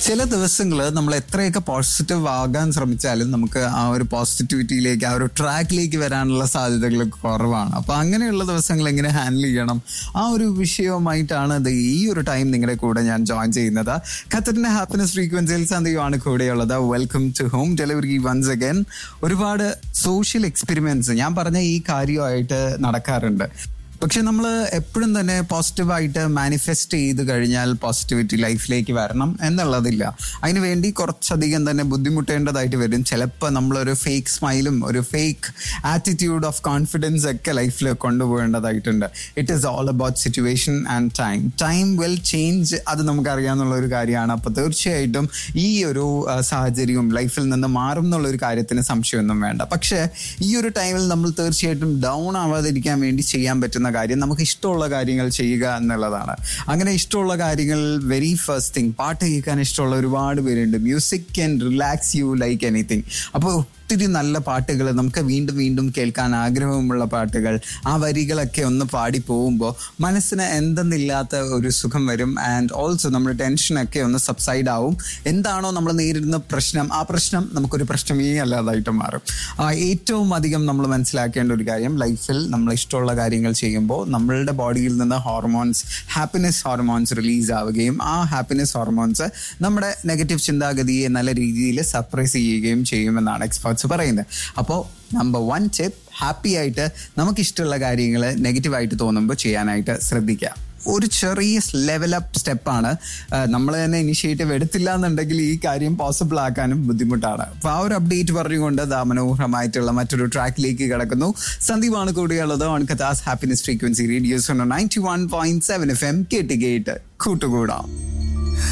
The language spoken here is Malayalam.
ചില ദിവസങ്ങൾ നമ്മൾ എത്രയൊക്കെ പോസിറ്റീവ് ആകാൻ ശ്രമിച്ചാലും നമുക്ക് ആ ഒരു പോസിറ്റിവിറ്റിയിലേക്ക് ആ ഒരു ട്രാക്കിലേക്ക് വരാനുള്ള സാധ്യതകൾ കുറവാണ് അപ്പൊ അങ്ങനെയുള്ള ദിവസങ്ങൾ എങ്ങനെ ഹാൻഡിൽ ചെയ്യണം ആ ഒരു വിഷയവുമായിട്ടാണ് ഇത് ഈ ഒരു ടൈം നിങ്ങളുടെ കൂടെ ഞാൻ ജോയിൻ ചെയ്യുന്നത് ഖത്തറിന്റെ ഹാപ്പിനെസ് ഫ്രീക്വൻസിയിൽ സന്ദീപാണ് കൂടെയുള്ളത് welcome to home delivery once again ഒരുപാട് സോഷ്യൽ എക്സ്പെരിമെന്റ്സ് ഞാൻ പറഞ്ഞ ഈ കാര്യമായിട്ട് നടക്കാറുണ്ട് പക്ഷെ നമ്മൾ എപ്പോഴും തന്നെ പോസിറ്റീവായിട്ട് മാനിഫെസ്റ്റ് ചെയ്ത് കഴിഞ്ഞാൽ പോസിറ്റിവിറ്റി ലൈഫിലേക്ക് വരണം എന്നുള്ളതില്ല അതിന് വേണ്ടി കുറച്ചധികം തന്നെ ബുദ്ധിമുട്ടേണ്ടതായിട്ട് വരും ചിലപ്പോൾ നമ്മളൊരു ഫേക്ക് സ്മൈലും ഒരു ഫേക്ക് ആറ്റിറ്റ്യൂഡ് ഓഫ് കോൺഫിഡൻസ് ഒക്കെ ലൈഫിൽ കൊണ്ടുപോകേണ്ടതായിട്ടുണ്ട് it is all about situation and time time will change അത് നമുക്കറിയാവുന്ന ഒരു കാര്യമാണ് അപ്പോൾ തീർച്ചയായിട്ടും ഈ ഒരു ആ, സാഹചര്യവും ലൈഫിൽ നിന്ന് മാറും എന്നുള്ള ഒരു കാര്യത്തിന് സംശയമൊന്നും വേണ്ട പക്ഷേ ഈ ഒരു ടൈമിൽ നമ്മൾ തീർച്ചയായിട്ടും ഡൗൺ ആവാതിരിക്കാൻ വേണ്ടി ചെയ്യാൻ പറ്റുന്ന കാര്യം നമുക്ക് ഇഷ്ടമുള്ള കാര്യങ്ങൾ ചെയ്യുക എന്നുള്ളതാണ് അങ്ങനെ ഇഷ്ടമുള്ള കാര്യങ്ങൾ വെരി ഫസ്റ്റ് തിങ് പാട്ട് കേൾക്കാൻ ഇഷ്ടമുള്ള ഒരുപാട് പേരുണ്ട് music can relax you like anything അപ്പോൾ ഒത്തിരി നല്ല പാട്ടുകൾ നമുക്ക് വീണ്ടും വീണ്ടും കേൾക്കാൻ ആഗ്രഹമുള്ള പാട്ടുകൾ ആ വരികളൊക്കെ ഒന്ന് പാടി പോകുമ്പോൾ മനസ്സിന് എന്തെന്നില്ലാത്ത ഒരു സുഖം വരും ആൻഡ് ഓൾസോ നമ്മുടെ ടെൻഷനൊക്കെ ഒന്ന് സബ്സൈഡ് ആവും എന്താണോ നമ്മൾ നേരിടുന്ന പ്രശ്നം ആ പ്രശ്നം നമുക്കൊരു പ്രശ്നമേ അല്ലാതായിട്ട് മാറും ആ, ഏറ്റവും അധികം നമ്മൾ മനസ്സിലാക്കേണ്ട ഒരു കാര്യം ലൈഫിൽ നമ്മൾ ഇഷ്ടമുള്ള കാര്യങ്ങൾ ചെയ്യുമ്പോൾ നമ്മളുടെ ബോഡിയിൽ നിന്ന് ഹോർമോൺസ് ഹാപ്പിനെസ് ഹോർമോൺസ് റിലീസ് ആവുകയും ആ ഹാപ്പിനെസ് ഹോർമോൺസ് നമ്മുടെ നെഗറ്റീവ് ചിന്താഗതിയെ നല്ല രീതിയിൽ സപ്രസ് ചെയ്യുകയും ചെയ്യുമെന്നാണ് എക്സ്പേർട്സ് പറയുന്നത് അപ്പോൾ നമ്പർ വൺ ടിപ്പ് ഹാപ്പി ആയിട്ട് നമുക്കിഷ്ടമുള്ള കാര്യങ്ങൾ നെഗറ്റീവായിട്ട് തോന്നുമ്പോൾ ചെയ്യാനായിട്ട് ശ്രദ്ധിക്കുക ഒരു ചെറിയ ലെവൽ അപ്പ് സ്റ്റെപ്പാണ് നമ്മൾ തന്നെ ഇനിഷ്യേറ്റീവ് എടുത്തില്ല എന്നുണ്ടെങ്കിൽ ഈ കാര്യം പോസിബിൾ ആക്കാനും ബുദ്ധിമുട്ടാണ് അപ്പൊ ആ ഒരു അപ്ഡേറ്റ് പറഞ്ഞുകൊണ്ട് ദാ മനോഹരമായിട്ടുള്ള മറ്റൊരു ട്രാക്കിലേക്ക് കിടക്കുന്നു സന്ദീപാണ് കൂടിയുള്ളത് ഓൺ കഥാസ് happiness frequency radios ninety one point seven F M കേട്ട് കേട്ട് കൂട്ടുകൂടാം